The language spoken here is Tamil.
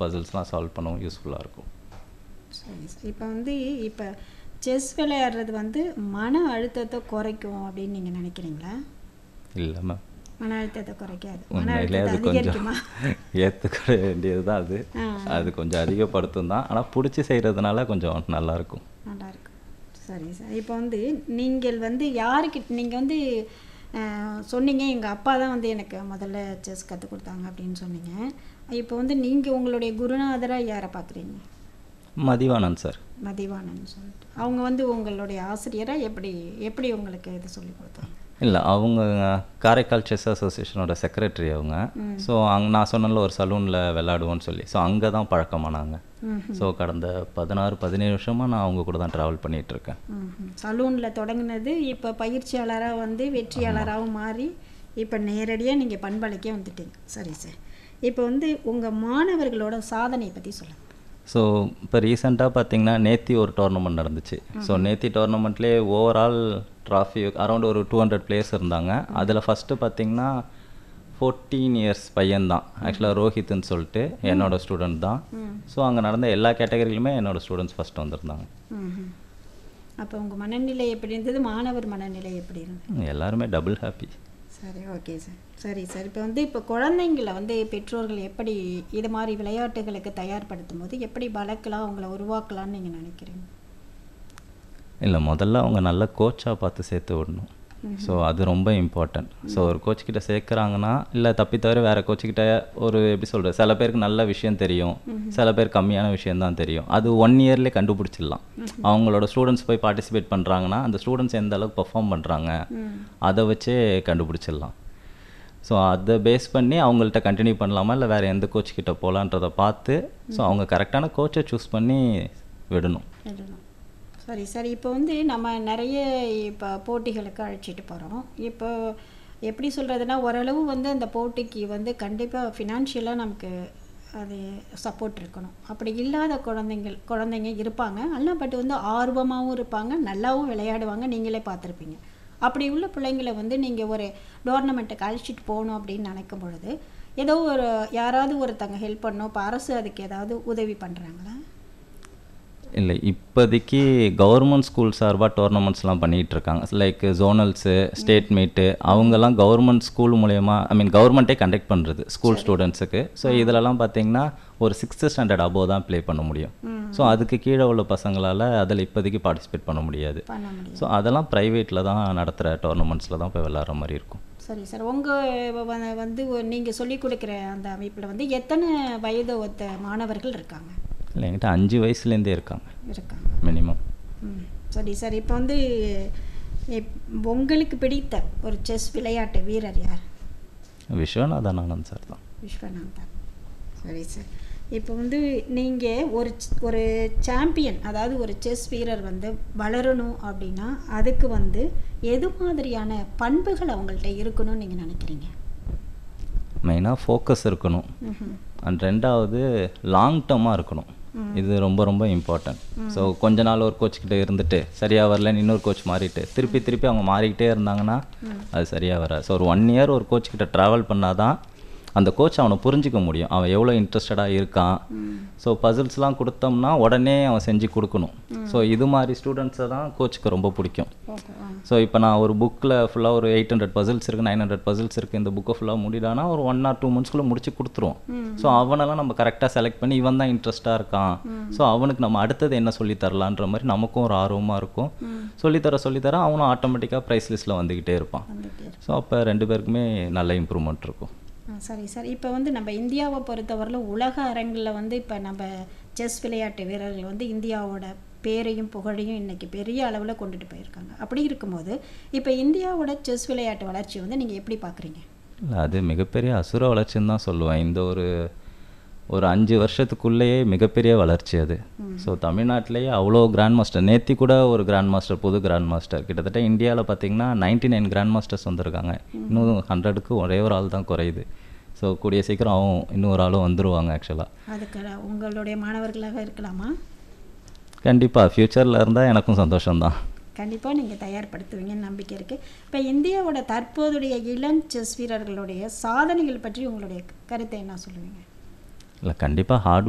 பசில்ஸ்லாம் சால்வ் பண்ணவும் யூஸ்ஃபுல்லாக இருக்கும் சரி சார் இப்போ வந்து இப்போ செஸ் விளையாடுறது வந்து மன அழுத்தத்தை குறைக்கும் அப்படின்னு நீங்கள் நினைக்கிறீங்களா இல்லை மேம் மன அழுத்தத்தை குறைக்காது மன உண்மையிலே அழுத்தத்தை அது கொஞ்சம் அதிகரிக்குமா ஏற்றுக்க வேண்டியது தான் அது ஆ. அது கொஞ்சம் அதிகப்படுத்தும் தான் ஆனால் பிடிச்சி செய்கிறதுனால கொஞ்சம் நல்லாயிருக்கும் நல்லா இருக்கும் சரி சார் இப்போ வந்து நீங்கள் வந்து யாருக்கிட்ட நீங்கள் வந்து அஹ், சொன்னீங்க எங்கள் அப்பா தான் வந்து எனக்கு முதல்ல செஸ் கற்றுக் கொடுத்தாங்க அப்படின்னு சொன்னீங்க இப்போ வந்து நீங்கள் உங்களுடைய குருநாதராக யாரை பார்க்குறீங்க மதிவானன் சார் மதிவானன் சொல்லிட்டு அவங்க வந்து உங்களுடைய ஆசிரியராக எப்படி எப்படி உங்களுக்கு இது சொல்லி கொடுத்தாங்க இல்லை அவங்க காரைக்கால் செஸ் அசோசியேஷனோட செக்ரட்டரி அவங்க ஸோ அங்கே நான் சொன்னல ஒரு சலூனில் விளையாடுவோன்னு சொல்லி ஸோ அங்கே தான் பழக்கமானாங்க ஸோ கடந்த பதினாறு பதினேழு வருஷமாக நான் அவங்க கூட தான் ட்ராவல் பண்ணிகிட்டு இருக்கேன் சலூனில் தொடங்கினது இப்போ பயிற்சியாளராக வந்து வெற்றியாளராகவும் மாறி இப்போ நேரடியாக நீங்கள் பண்பலைக்கே வந்துட்டீங்க சரி சார் இப்போ வந்து உங்கள் மாணவர்களோட சாதனையை பற்றி சொல்லுங்கள் ஸோ இப்போ ரீசெண்டாக பார்த்தீங்கன்னா நேத்தி ஒரு டோர்னமெண்ட் நடந்துச்சு ஸோ நேத்தி டோர்னமெண்ட்லேயே ஓவரால் ட்ராஃபி அரௌண்ட் ஒரு டூ ஹண்ட்ரட் பிளேயர்ஸ் இருந்தாங்க அதில் ஃபஸ்ட்டு பார்த்தீங்கன்னா ஃபோர்டீன் இயர்ஸ் பையன்தான் ஆக்சுவலாக ரோஹித்னு சொல்லிட்டு என்னோட ஸ்டூடெண்ட் தான் ஸோ அங்கே நடந்த எல்லா கேட்டகரியிலுமே என்னோட ஸ்டூடெண்ட்ஸ் ஃபஸ்ட் வந்திருந்தாங்க ம்ஹும். அப்போ உங்கள் மனநிலை எப்படி இருந்தது மாணவர் மனநிலை எப்படி இருந்தது எல்லாருமே டபுள் ஹாப்பி சரி ஓகே சார் சரி சார் இப்போ வந்து இப்போ குழந்தைங்களை வந்து பெற்றோர்கள் எப்படி இது மாதிரி விளையாட்டுகளுக்கு தயார்படுத்தும் போது எப்படி வளர்க்கலாம் அவங்கள உருவாக்கலாம்னு நீங்கள் நினைக்கிறீங்க இல்லை முதல்ல அவங்க நல்ல கோச்சாக பார்த்து சேர்த்து விடணும் ஸோ அது ரொம்ப இம்பார்ட்டன்ட் ஸோ ஒரு கோச் கிட்ட சேர்க்குறாங்கன்னா இல்லை தப்பி தவிர வேறு கோச்சுக்கிட்ட ஒரு எப்படி சொல்கிறது சில பேருக்கு நல்ல விஷயம் தெரியும் சில பேர் கம்மியான விஷயம் தான் தெரியும் அது ஒன் இயர்லேயே கண்டுபிடிச்சிடலாம் அவங்களோட ஸ்டூடெண்ட்ஸ் போய் பார்ட்டிசிபேட் பண்ணுறாங்கன்னா அந்த ஸ்டூடெண்ட்ஸ் எந்த அளவுக்கு பெர்ஃபார்ம் பண்ணுறாங்க அதை வச்சே கண்டுபிடிச்சிடலாம் ஸோ அதை பேஸ் பண்ணி அவங்கள்ட்ட கண்டினியூ பண்ணலாமா இல்லை வேறு எந்த கோச் கிட்ட போகலான்றதை பார்த்து ஸோ அவங்க கரெக்டான கோச்சை சூஸ் பண்ணி விடணும் எழுதணும் சரி சரி இப்போ வந்து நம்ம நிறைய இப்போ போட்டிகளுக்கு அழைச்சிட்டு போகிறோம் இப்போ எப்படி சொல்கிறதுனா ஓரளவு வந்து அந்த போட்டிக்கு வந்து கண்டிப்பாக ஃபினான்ஷியலாக நமக்கு அது சப்போர்ட் இருக்கணும் அப்படி இல்லாத குழந்தைங்கள் குழந்தைங்க இருப்பாங்க ஆனால் பட் வந்து ஆர்வமாகவும் இருப்பாங்க நல்லாவும் விளையாடுவாங்க நீங்களே பார்த்துருப்பீங்க அப்படி உள்ள பிள்ளைங்களை வந்து நீங்கள் ஒரு டோர்னமெண்ட்டுக்கு அழைச்சிட்டு போகணும் அப்படின்னு நினைக்கும் பொழுது ஏதோ ஒரு யாராவது ஒருத்தங்க ஹெல்ப் பண்ணணும் இப்போ அரசு அதுக்கு ஏதாவது உதவி பண்ணுறாங்களா இல்லை இப்போதைக்கு கவர்மெண்ட் ஸ்கூல் சார்பாக டோர்னமெண்ட்ஸ்லாம் பண்ணிகிட்டு இருக்காங்க லைக் ஜோனல்ஸு ஸ்டேட் மீட்டு அவங்கெல்லாம் கவர்மெண்ட் ஸ்கூல் மூலயமா ஐ மீன் கவர்மெண்ட்டே கண்டக்ட் பண்ணுறது ஸ்கூல் ஸ்டூடெண்ட்ஸுக்கு ஸோ இதிலலாம் பார்த்தீங்கன்னா ஒரு சிக்ஸ்த்து ஸ்டாண்டர்ட் அபோவ் தான் ப்ளே பண்ண முடியும் ஸோ அதுக்கு கீழே உள்ள பசங்களால் அதில் இப்போதைக்கு பார்ட்டிசிபேட் பண்ண முடியாது பண்ண முடியும் ஸோ அதெல்லாம் ப்ரைவேட்டில் தான் நடத்துகிற டோர்னமெண்ட்ஸில் தான் போய் விளாட்ற மாதிரி இருக்கும் சரி சார் உங்கள் வந்து நீங்கள் சொல்லிக் கொடுக்குற அந்த அமைப்பில் வந்து எத்தனை வயது ஒத்த மாணவர்கள் இருக்காங்க இல்லை என்கிட்ட அஞ்சு வயசுலேருந்தே இருக்காங்க இருக்காங்க மினிமம் ம் சரி சார் இப்போ வந்து இப்- உங்களுக்கு பிடித்த ஒரு செஸ் விளையாட்டு வீரர் யார் விஸ்வநாதன் ஆனந்த் சார் தான் விஸ்வநாதன் சரி சார் இப்போ வந்து நீங்கள் ஒரு ச்- ஒரு சாம்பியன் அதாவது ஒரு செஸ் வீரர் வந்து வளரணும் அப்படின்னா அதுக்கு வந்து எது மாதிரியான பண்புகள் அவங்கள்ட்ட இருக்கணும்னு நீங்கள் நினைக்கிறீங்க மெயினாக ஃபோக்கஸ் இருக்கணும் ம்ஹும். அண்ட் ரெண்டாவது லாங் டேர்மாக இருக்கணும் இது ரொம்ப ரொம்ப இம்பார்ட்டன்ட் ஸோ கொஞ்ச நாள் ஒரு கோச் கிட்ட இருந்துட்டு சரியாக வரலன்னு இன்னொரு கோச் மாறிட்டு திருப்பி திருப்பி அவங்க மாறிக்கிட்டே இருந்தாங்கன்னா அது சரியாக வராது ஸோ ஒரு ஒன் இயர் ஒரு கோச் கிட்ட ட்ராவல் பண்ணாதான் அந்த கோச் அவனை புரிஞ்சிக்க முடியும் அவன் எவ்வளோ இன்ட்ரெஸ்டடாக இருக்கான் ஸோ பசில்ஸ்லாம் கொடுத்தோம்னா உடனே அவன் செஞ்சு கொடுக்கணும் ஸோ இது மாதிரி ஸ்டூடெண்ட்ஸை தான் கோச்சுக்கு ரொம்ப பிடிக்கும் ஓகே ஆ ஸோ இப்போ நான் ஒரு புக்கில் ஃபுல்லாக ஒரு எயிட் ஹண்ட்ரட் பசில்ஸ் இருக்குது நைன் ஹண்ட்ரட் பசில்ஸ் இருக்குது இந்த புக்கை ஃபுல்லாக முடிடானா ஒரு ஒன் ஆர் டூ மந்த்ஸ்க்குள்ளே முடிச்சு கொடுத்துருவோம் ஸோ அவனெல்லாம் நம்ம கரெக்டாக செலக்ட் பண்ணி இவன் தான் இன்ட்ரெஸ்ட்டாக இருக்கான் ஸோ அவனுக்கு நம்ம அடுத்தது என்ன சொல்லி தரலான்ற மாதிரி நமக்கும் ஒரு ஆர்வமாக இருக்கும் சொல்லித்தர சொல்லித்தர அவனும் ஆட்டோமேட்டிக்காக ப்ரைஸ் லிஸ்ட்டில் வந்துக்கிட்டே இருப்பான் வந்துட்டே இருக்கு. ஸோ அப்போ ரெண்டு பேருக்குமே நல்ல இம்ப்ரூவ்மெண்ட் இருக்கும் ஆ, சரி சார் இப்போ வந்து நம்ம இந்தியாவை பொறுத்தவரையிலும் உலக அரங்கில் வந்து இப்போ நம்ம செஸ் விளையாட்டு வீரர்கள் வந்து இந்தியாவோட பேரையும் புகழையும் இன்னைக்கு பெரிய அளவில் கொண்டுட்டு போயிருக்காங்க அப்படி இருக்கும்போது இப்போ இந்தியாவோட செஸ் விளையாட்டு வளர்ச்சி வந்து நீங்கள் எப்படி பார்க்குறீங்க இல்லை அது மிகப்பெரிய அசுர வளர்ச்சின்னு தான் சொல்லுவேன் இந்த ஒரு ஒரு அஞ்சு வருஷத்துக்குள்ளேயே மிகப்பெரிய வளர்ச்சி அது ஸோ தமிழ்நாட்டிலேயே அவ்வளோ கிராண்ட் மாஸ்டர் நேத்தி கூட ஒரு கிராண்ட் மாஸ்டர் புது கிராண்ட் மாஸ்டர் கிட்டத்தட்ட இந்தியாவில் பார்த்தீங்கன்னா நைன்டி நைன் கிராண்ட் மாஸ்டர்ஸ் வந்திருக்காங்க இன்னும் ஹண்ட்ரடுக்கு ஒரே ஒரு ஆள் தான் குறையுது ஸோ கூடிய சீக்கிரம் அவன் இன்னும் ஒரு ஆளும் வந்துருவாங்க ஆக்சுவலாக அதுக்கு உங்களுடைய மாணவர்களாக இருக்கலாமா கண்டிப்பாக ஃப்யூச்சரில் இருந்தால் எனக்கும் சந்தோஷம்தான் கண்டிப்பாக நீங்கள் தயார்படுத்துவீங்கன்னு நம்பிக்கை இருக்குது இப்போ இந்தியாவோட தற்போதைய இளம் செஸ் வீரர்களுடைய சாதனைகள் பற்றி உங்களுடைய கருத்தை என்ன சொல்லுவீங்க இல்லை கண்டிப்பாக ஹார்ட்